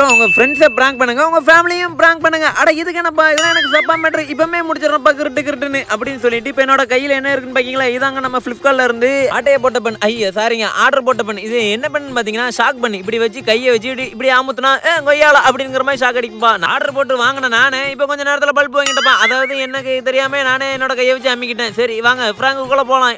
Bro உங்க ஃப்ரெண்ட்ஸை prank பண்ணுங்க உங்க ஃபேமிலியும் பிராங்க் பண்ணுங்க அட இதுக்கு என்னப்பா இதெல்லாம் எனக்கு சப்பா மேட்ரு இப்பமே முடிச்சிடறப்பா கிருட்டு கிருட்டுன்னு அப்படின்னு சொல்லிட்டு இப்போ என்னோட கையில் என்ன இருக்குன்னு பாக்கீங்களா இதாங்க நம்ம ஃப்ளிப்கார்ட்ல இருந்து ஆட்டையை போட்ட பெண் ஐயா சாரிங்க ஆர்டர் போட்ட பெண் இது என்ன பண்ணு பாத்தீங்கன்னா ஷாக் பண்ணி இப்படி வச்சு கையை வச்சு இப்படி இப்படி ஆமுத்துனா ஏ கொய்யால அப்படிங்கிற மாதிரி ஷாக் அடிக்கும்பா நான் ஆர்டர் போட்டு வாங்கினேன் நானே இப்போ கொஞ்ச நேரத்தில் பல்ப் வாங்கிட்டப்பா அதாவது எனக்கு தெரியாம நானே என்னோட கையை வச்சு அமிக்கிட்டேன் சரி வாங்க ஃப்ராங்குக்குள்ள போலாம்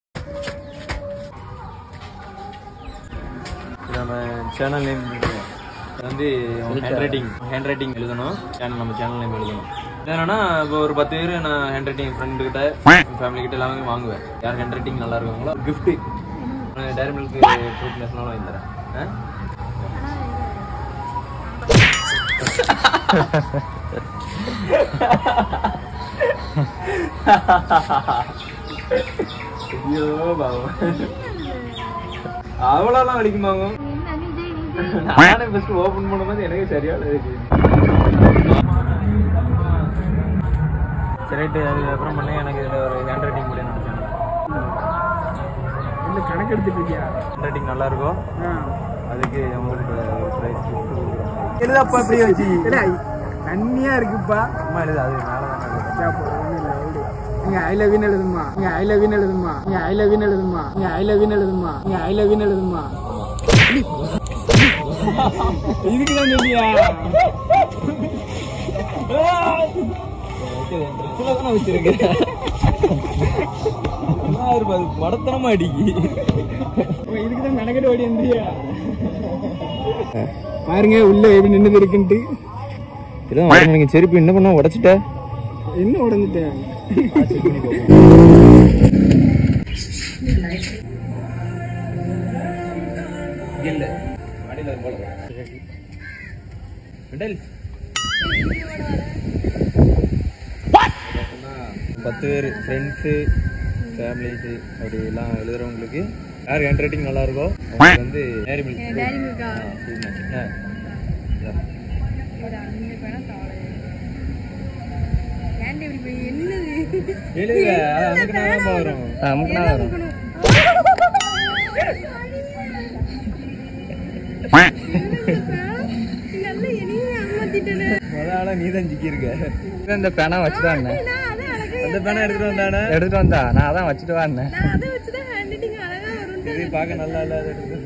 நம்ம சேனல் நேம் வந்து ஹேண்ட் ரைட்டிங் ஹேண்ட் ரைட்டிங் எழுதணும் சேனல் நம்ம சேனல் நேம் எழுதணும் என்னன்னா இப்போ ஒரு பத்து பேர் நான் ஹேண்ட் ரைட்டிங் ஃப்ரெண்டு கிட்ட ஃபேமிலி கிட்ட எல்லாமே வாங்குவேன் யார் ஹேண்ட் ரைட்டிங் நல்லா இருக்குங்களோ கிஃப்ட் டைரி மில்க் ஃப்ரூட் நேஷனலும் வாங்கி தரேன் ஆ? ஐயோ பாவம் அவ்வளோலாம் அடிக்குமாங்க நானே ஃபர்ஸ்ட் ஓபன் பண்ணும்போது எனக்கு சரியான இருக்கு சரிட்டு அதுக்கப்புறம் பண்ணி எனக்கு இதில் ஒரு ஹேண்ட் ரைட்டிங் முடியும் நினச்சேன் இல்லை கணக்கு எடுத்துட்டு இருக்கியா ஹேண்ட் ரைட்டிங் நல்லா இருக்கும் ஆ. அதுக்கு உங்களுக்கு ஒரு ப்ரைஸ் எழுதாப்பா இப்படி வச்சு ஏடா, தண்ணியா இருக்குப்பா சும்மா எழுது அது மேலே தானே இருக்கு. சரி, அப்போ ஒண்ணும் இல்ல, விடு. இங்க ஐ லவ் எழுதுமா இங்க ஐ லவ் எழுதுமா இங்க ஐ லவ் எழுதுமா இங்க ஐ லவ் எழுதுமா இங்க ஐ லவ் எழுதுமா இதுக்கு தான் சொல்லியா ட்ரெஸ்ஸில் தானே வச்சிருக்கேன் நல்லா இருக்கும் அது மடத்தனமா அடிக்கி இதுக்கு தான் மெனக்கெட்டு ஓடி வந்தியா பாருங்க உள்ள எப்படி நின்று இருக்குன்ட்டு இதான் நீங்கள் செருப்பு என்ன பண்ண உடச்சிட்ட என்ன உடஞ்சிட்டேன் இல்ல அடியில் ஒரு போல விடல் பத்து பேர் ஃப்ரெண்ட்ஸு ஃபேமிலிஸு அப்படி எல்லாம் எழுதுறவங்களுக்கு யார் ஹேண்ட் ரைட்டிங் நல்லா இருக்கோ அவங்களுக்கு வந்து டேரி மில்க் டேரி மில்கா ஆ ஒரு அஞ்சு பணம் தாளு ஏன்டி இப்படி போய் என்னது எழுதுங்க அது அதுக்கு தான் வரும் நமக்கு என்ன இருக்கணும்? நல்லா என்னையும் ஏமாத்திட்டேனே. முத ஆளா நீ தான் சிக்கியிருக்க இந்த பேனா வச்சுட்டு வந்தேன் நான் அதான் அழகா அந்த பேனை எடுத்துட்டு வந்தானே எடுத்துட்டு வந்தா நான் அதான் வச்சுட்டு வந்தேன் நான் அதை வச்சுதான் handwriting அழகா வரும்னு இது பார்க்க நல்லா இல்லாத எடுத்து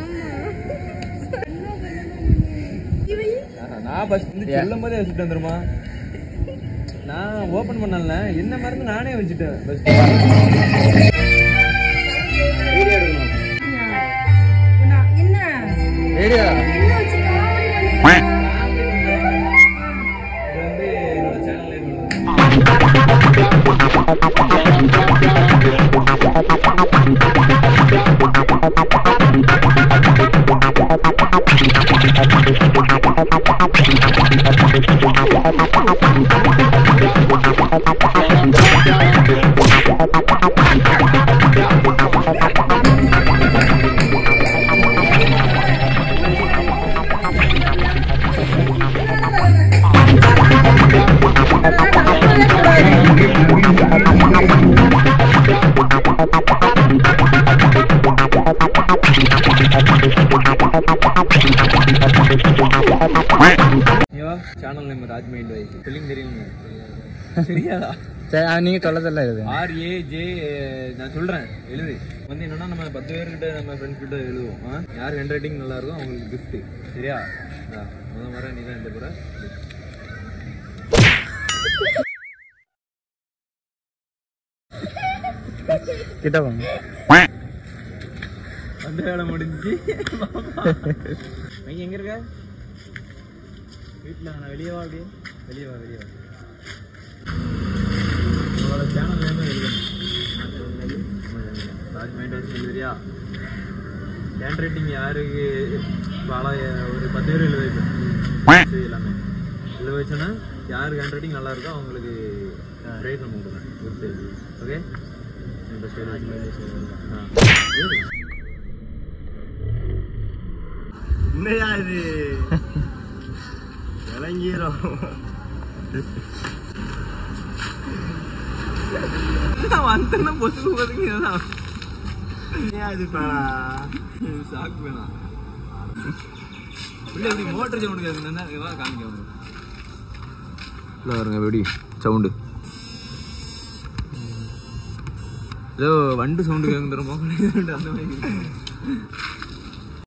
இவன் நான் ஃபர்ஸ்ட் வந்து சொல்லும் போதே வச்சுட்டு வந்துருமா நான் ஓபன் பண்ணல என்ன மருந்து நானே வச்சுட்டேன் ஃபர்ஸ்ட் வீடியோ எடுக்கணும் நான் என்ன வீடியோ என்ன வச்சு காமெடி பண்ணிட்டு இது வந்து என்னோட சேனல்ல ஐயோ channel name Raj mind wise spelling தெரியுங்க தெரியாதா சரி அது நீங்க சொல்லதெல்லாம் இது ஆர் ஏ ஜே நான் சொல்றேன் எழுது வந்து என்னன்னா நம்ம பத்து பேர்கிட்ட நம்ம ஃப்ரெண்ட்ஸ் கிட்ட எழுதுவோம் ஆ? யார் ஹேண்ட் ரைட்டிங் நல்லா இருக்கோ அவங்களுக்கு gift சரியா ஆ, முத முறை நீ தான் எழுத போற கிட்ட வாங்க அந்த வேலை முடிஞ்சு நீங்க எங்க இருக்க வீட்டில் நான் வெளியே வா அப்படியே வெளியே வா வெளியே வா உங்களோட சேனல் நேம் எழுதணும் ராஜ் மைண்ட் வச்சு எழுதுறியா ஹேண்ட் ரைட்டிங் யாருக்கு பாலா ஒரு பத்து பேர் எழுத வைப்பேன் சரி, எல்லாமே எழுத வச்சோன்னா யாருக்கு ஹேண்ட் ரைட்டிங் நல்லா இருக்கோ அவங்களுக்கு ப்ரைஸ் நம்ம கொடுக்குறேன் கொடுத்து ஓகே என்னையா இது விளங்கிரும் வந்தேன்னா பொசு ஒதுங்கிதான் என்னையா இது பேனா சாக்கு வேணாம் இல்லை இப்படி மோட்டர் சவுண்டு கேட்குதுன்னா காமிக்க இல்லை வருங்க எப்படி சவுண்டு ஏதோ வண்டு சவுண்டு கேட்கும் தருமோ அந்த மாதிரி